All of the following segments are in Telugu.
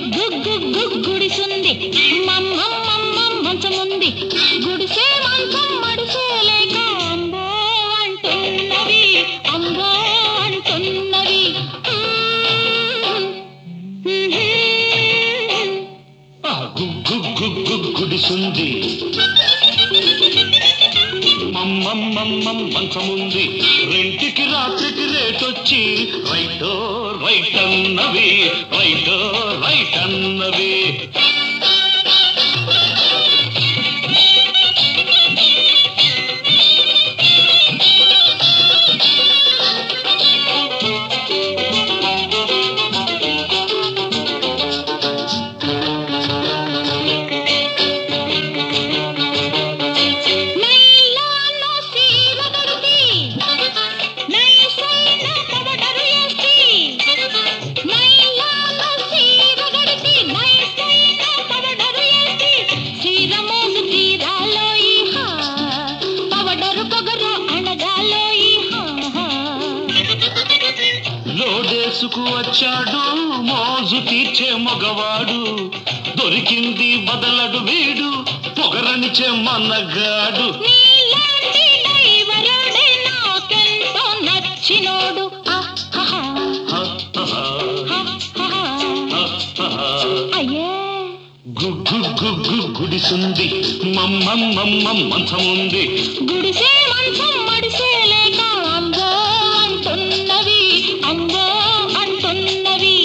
గుగ్గు గుగ్గు గుడిసుంది మమ్మమ్మ మంచముంది గుడిసే మంచం మడిసే లేక అంబో అంటున్నవి అంబో అంటున్నవి ఆ గుగ్గు గుగ్గు గుడిసుంది మమ్మమ్మమ్మం మంచముంది రెంటికి రాత్రికి రేటొచ్చి రైటో రైట్ అన్నవి రైటో రైట్ అన్నవి నైలాను సీర దొరికి నైసైన పవడరు ఎస్తి నైలాను సీర దొరికి నైసైన పవడరు ఎస్తి సీర మోసు తీరాలోయి హా పవడరు పొగరు అణగాలోయి హా లోడేసుకు వచ్చాడు మోజు తీర్చే మగవాడు దొరికింది బదలడు వీడు పొగరనిచే మన్నగాడు నీలాంటి డైవరుడే నాకెంతో నచ్చినోడు ఆహాహా హ, హ, హ, ఆహాహా హ, హ, హ. అయ్యే గుగ్గు గుగ్గు గుడిసుంది మమ్మమ్మమ్మం మంచముంది గుడిసే మంచం మడిసే లేక అంబో అంటున్నవి అంబో అంటున్నవి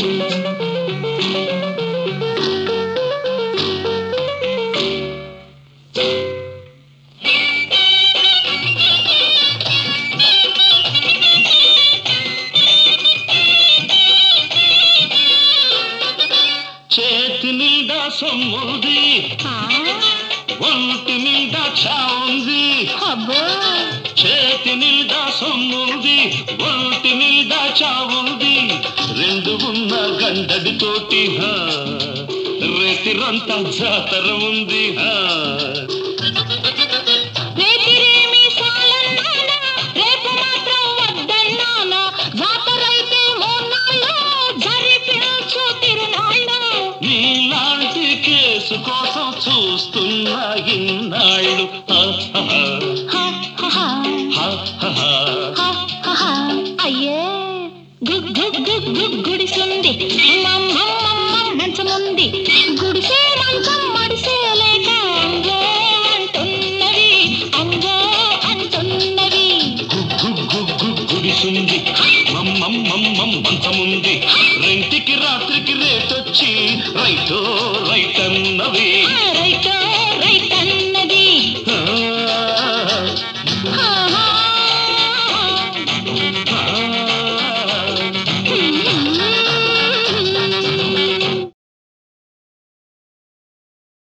చేతి నిండా సొమ్ముంది ఆ, ఒంటి నిండా చావుంది అబ్బో చేతి నిండా సొమ్ముంది ఒంటి నిండా చావుంది రెండు ఉన్న గండడితోటి హా రేతిరంతా జాతర ఉంది హా రేతిరేమి సాలన్నానా రేపు మాత్రం వద్దన్నానా జాతరైతే మూన్నాళ్ళు జరిపించు తిరునాళ్ళు నీలాంటి కేసు కోసం చూస్తున్నా ఇన్నాళ్ళు హా, హా, హా, హా, హా. హా, హా, హా. హా, హా, హా. అయ్యే గుగ్ గుగ్ గుగ్ గుగ్ గుడిసుంది మమ్మమ్మమ్మ మంచముంది గుడిసే మంచం మడిసే లేక అంగో అంటున్నవి అంగో అంటున్నవి గుగ్గు గుగ్గు గుడిసుంది మమ్మమ్మమ్మం మంచముంది రెంటికి రాత్రికి రేటొచ్చి రైటో రైట్ అన్నవి